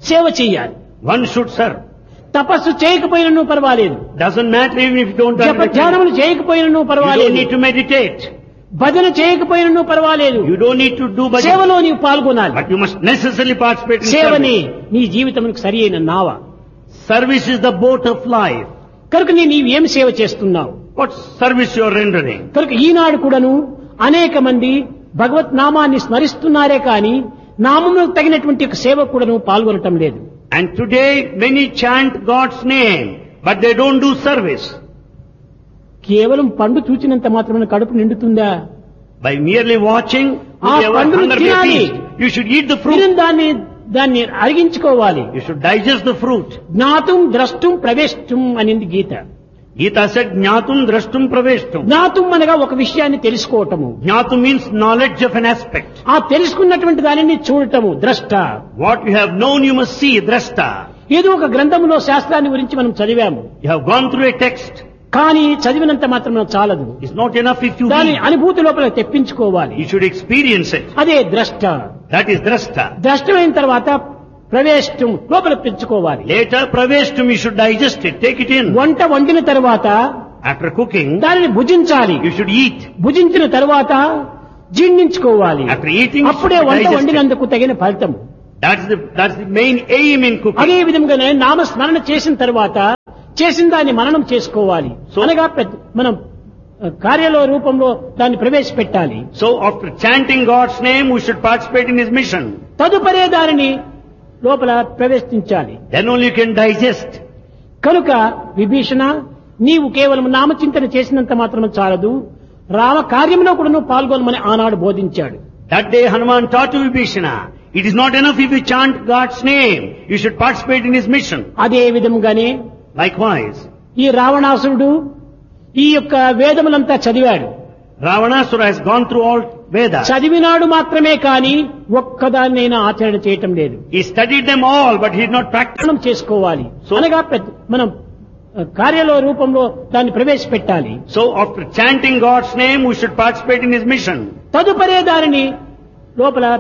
సేవ చెయ్యాలి One should serve. తపస్సు చేయకపోయినను పర్వాలేదు Doesn't matter even if you don't జప understand. ధ్యానములు చేయకపోయినను You పర్వాలేదు don't need to meditate. భజన చేయకపోయినను పర్వాలేదు You don't need to do bhajan. సేవలో నీవు పాల్గొనాలి But you must necessarily participate in సేవని service. నీ జీవితమునకు సరి అయిన నావ Service is the boat of life. కనుక నీ నీవేం సేవ చేస్తున్నావు What service you are rendering? కనుక ఈనాడు కూడాను అనేక మంది భగవత్ నామాన్ని స్మరిస్తున్నారే కానీ నామములకు తగినటువంటి ఒక సేవ కూడాను పాల్గొనటం లేదు And today many chant God's name, but they don't do service. కేవలం పండు చూచినంత మాత్రమే కడుపు నిండుతుందా By merely watching, ఆ you have పండును hunger be తినాలి. appeased. You should eat the fruit. తిరిగి దాన్ని దాన్ని అరిగించుకోవాలి You should digest the fruit. జ్ఞాతం ద్రష్టం ప్రవేశం అనింది గీత Gita said, Jnatum drashtum praveshtum. జ్ఞాతం అనగా ఒక విషయాన్ని తెలుసుకోవటము Jnatum means knowledge of an aspect. ఆ తెలుసుకున్నటువంటి దానిని చూడటము ద్రష్ట What you have known you must see, drashta. ఏదో ఒక గ్రంథములో శాస్త్రాన్ని గురించి మనం చదివాము You have gone through a text. కానీ చదివినంత మాత్రం చాలదు It's not enough if you దాని read. అనుభూతి లోపల తెప్పించుకోవాలి You should experience it. అదే ద్రష్ట That is drashta. ద్రష్టమైన తర్వాత ప్రవేశం లోపల పెంచుకోవాలి Later, praveshtum, you should digest it, take it in. వంట వండిన తర్వాత After cooking, దానిని భుజించాలి you should eat. భుజించిన తర్వాత జీర్ణించుకోవాలి After eating, you అప్పుడే should వంట digest it. వండినందుకు తగిన ఫలితం That's the, that's the main aim in cooking. అదే విధంగానే నామస్మరణ చేసిన తర్వాత చేసిన దాన్ని మననం చేసుకోవాలి So- అనగా పెద్ద- మనం ఆ, కార్యాల రూపంలో దాన్ని ప్రవేశపెట్టాలి So after chanting God's name, we should participate in His mission. తదుపరే దానిని లోపల ప్రవేశించాలి Then only you can digest. కనుక విభీషణ నీవు కేవలం నామచింతన చేసినంత మాత్రం చాలదు రామ కార్యంలో కూడా నువ్వు పాల్గొనమని ఆనాడు బోధించాడు That day Hanuman taught to Vibhishana, it is not enough if you chant God's name, you should participate in His mission. అదే విధముగానే Likewise, ఈ రావణాసురుడు ఈ యొక్క వేదములంతా చదివాడు Ravanasura has gone through all Vedas. చదివినాడు మాత్రమే కాని ఒక్కదాన్నైనా ఆచరణ చేయటం లేదు He studied them all, but he did not practice. మనం చేసుకోవాలి So- అనగా పెద్ద- మనం ఆ, కార్యాల రూపంలో దాన్ని ప్రవేశపెట్టాలి So after chanting God's name, we should participate in His mission. తదుపరే దానిని లోపల